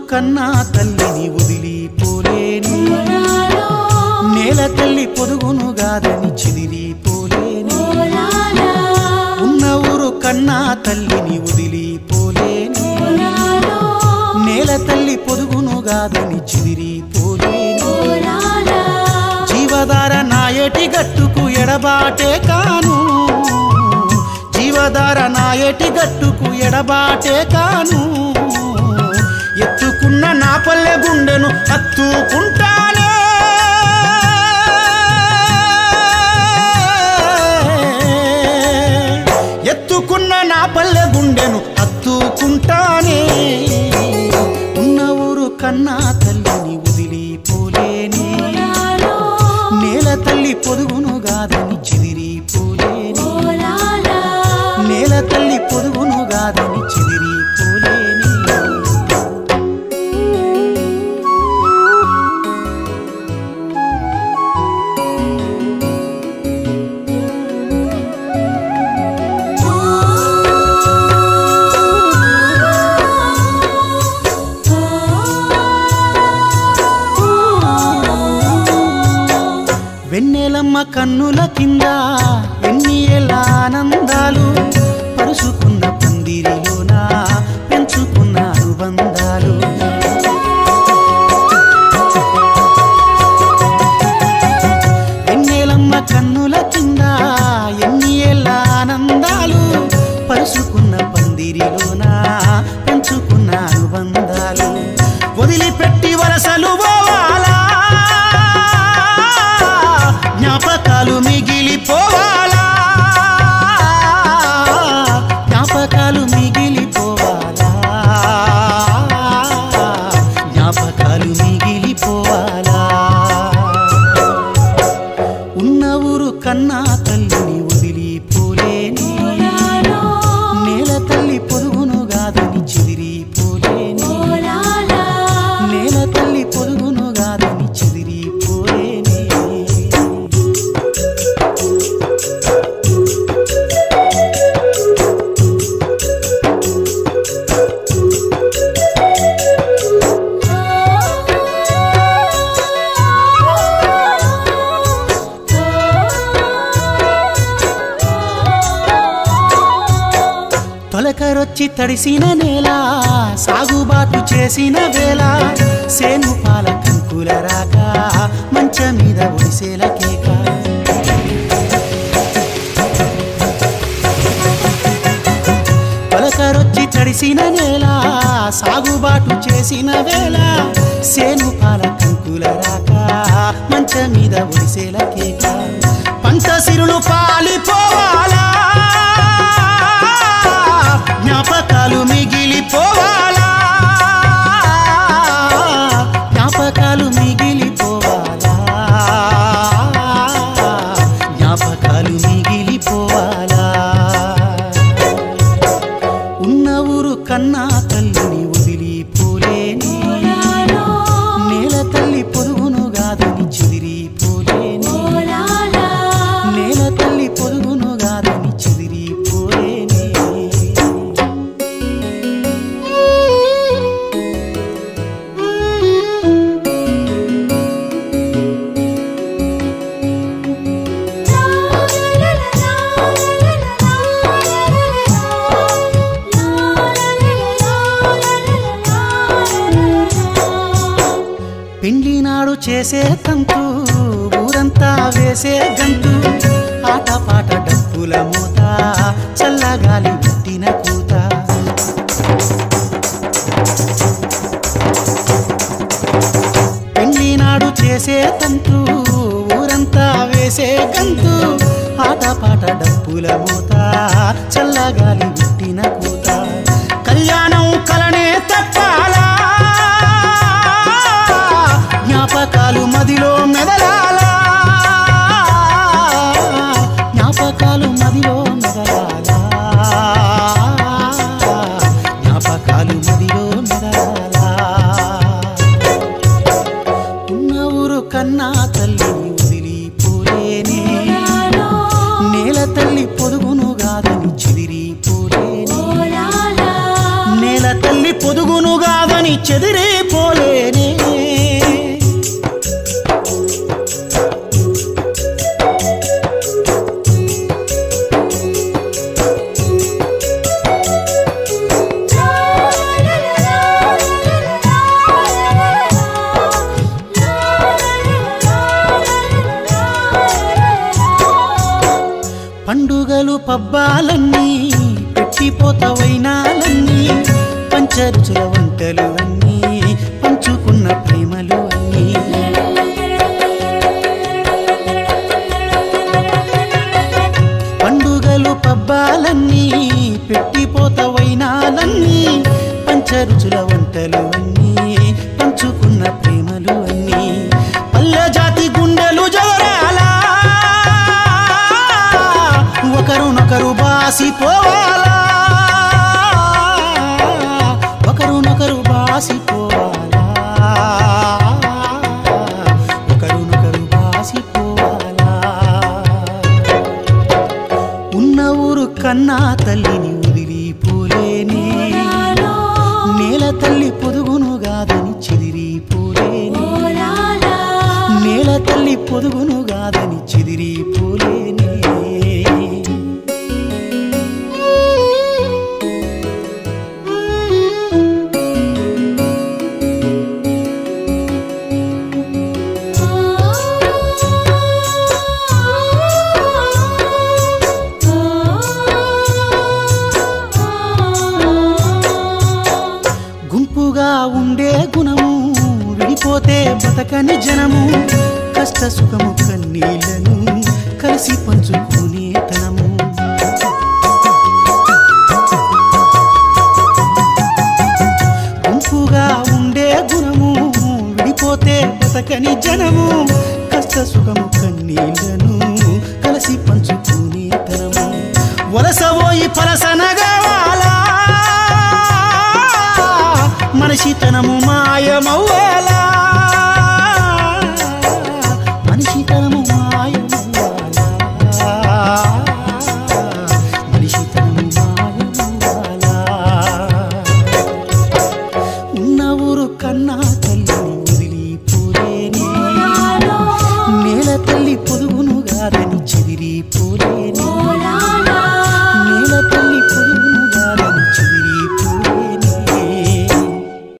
కన్నా తల్లిని వదిలిపోలేని నేల తల్లి పొదుగును గాదని చిదిరిపోలేని ఉన్న ఊరు కన్నా తల్లిని వదిలిపోలేని నేల తల్లి పొదుగును గాదని చిదిరిపోలేని జీవధార నాయటి గట్టుకు ఎడబాటే కాను జీవధార నాయటి గట్టుకు ఎడబాటే కాను ఎత్తుకున్న నా పల్లె గుండెను హత్తుకుంటానే ఎత్తుకున్న నా పల్లె గుండెను హత్తుకుంటానే ఉన్న ఊరు కన్నా తల్లిని వదిలిపోలేని నేల తల్లి పొదుగును గాదని చిదిరిపోలేని నేల తల్లి పొదుగును గాదని చిదిరిపోలేని వెన్నెలమ్మ కన్నుల కింద ఎన్ని ఏళ్ళ ఆనందాలు పరుచుకున్న పందిరిలోన పెంచుకున్న అనుబంధాలు వెన్నెలమ్మ కన్నుల కింద ఎన్ని ఏళ్ళ ఆనందాలు పరుచుకున్న పందిరిలోన పెంచుకున్న అనుబంధాలు వదిలిపెట్టి వరసలు పోవాలా జ్ఞాపకాలు మిగిలిపోవాలా జ్ఞాపకాలు మిగిలిపోవాలా జ్ఞాపకాలు మిగిలిపోవాలా ఉన్న ఊరు కన్నా తల్లిని వదిలిపోలేని నేల తల్లి పొరుగును గాదని చెదిరిపోలేని నేల తల్లి పొరుగును గాదని చెదిరిపోలేని తొలకరొచ్చి తడిసిన నేల సాగుబాటు చేసిన వేళ సేను పాల కంకుల రాక మంచ మీద ఒడిసేల కేక తొలకరొచ్చి తడిసిన నేల సాగుబాటు చేసిన వేళ సేను పాల కంకుల రాక మంచ మీద ఒడిసేల కేక పంట సిరులు పాలిపోవాలా జ్ఞాపకాలు మిగిలిపోవాలా జ్ఞాపకాలు మిగిలిపోవాలా జ్ఞాపకాలు మిగిలిపోవాలా ఉన్న ఊరు కన్నా తల్లిని వదిలిపోలేని నేల తల్లి పొరుగును గాదని చెదిరిపోలేని నేల తల్లి పొరుగును గాదని చెదిరిపోలేని పిండి నాడు చేసే తంతు ఊరంతా వేసే గంతు ఆటపాట డప్పుల మూత చల్లగాలి పుట్టిన కూత పెళ్లి నాడు చేసే తంతు ఊరంతా వేసే గంతు ఆటపాట డప్పుల మూత చల్లగాలి పుట్టిన కూత కళ్యాణం కలనే తప్పాలా జ్ఞాపకాలు మదిలో మెదలాలా జ్ఞాపకాలు మదిలో మెదలాలా జ్ఞాపకాలు మదిలో మెదలాలా ఉన్న ఊరు కన్నా తల్లిని వదిలిపోలేని నేల తల్లి పొదుగును గాదని చెదిరిపోలేని నేల తల్లి పొదుగును గాదని చెదిరిపోలేని పబ్బాలన్నీ పెట్టిపోతవైనాలన్నీ పంచరుచుల వంటలు అన్నీ పంచుకున్న ప్రేమలు అన్నీ పండుగలు పబ్బాలన్నీ పెట్టిపోతవైనాలన్నీ పంచరుచుల వంటలు అన్నీ పంచుకున్న ప్రేమలు అన్నీ పల్లె జాతి గుండెలు జోరాలా ఒకరునొకరు బాసిపోవాలా ఒకరునొకరు బాసిపోవాలా ఒకరునొకరు బాసిపోవాలా ఉన్న ఊరు కన్నా తల్లిని వదిలిపోలేనే నేల తల్లి పొదుగును గాదని చెదిరిపోలేనే నేల తల్లి పొదుగును గాదని చెదిరిపోలేనే గుంపుగా ఉండే గుణము విడిపోతే బతకని జనము కష్ట సుఖము కన్నీళ్లను కలిసి పంచుకునే తనము గుంపుగా ఉండే గుణము విడిపోతే బతకని జనము కష్ట సుఖము కన్నీళ్లను కలిసి పంచుకునే తనము వలసపోయి పలసనగవాలా మనిషితనము మాయమవ్వాలా మనిషితనము మాయమవ్వాలా మనిషితనము మాయమవ్వాలా ఉన్న ఊరు కన్నా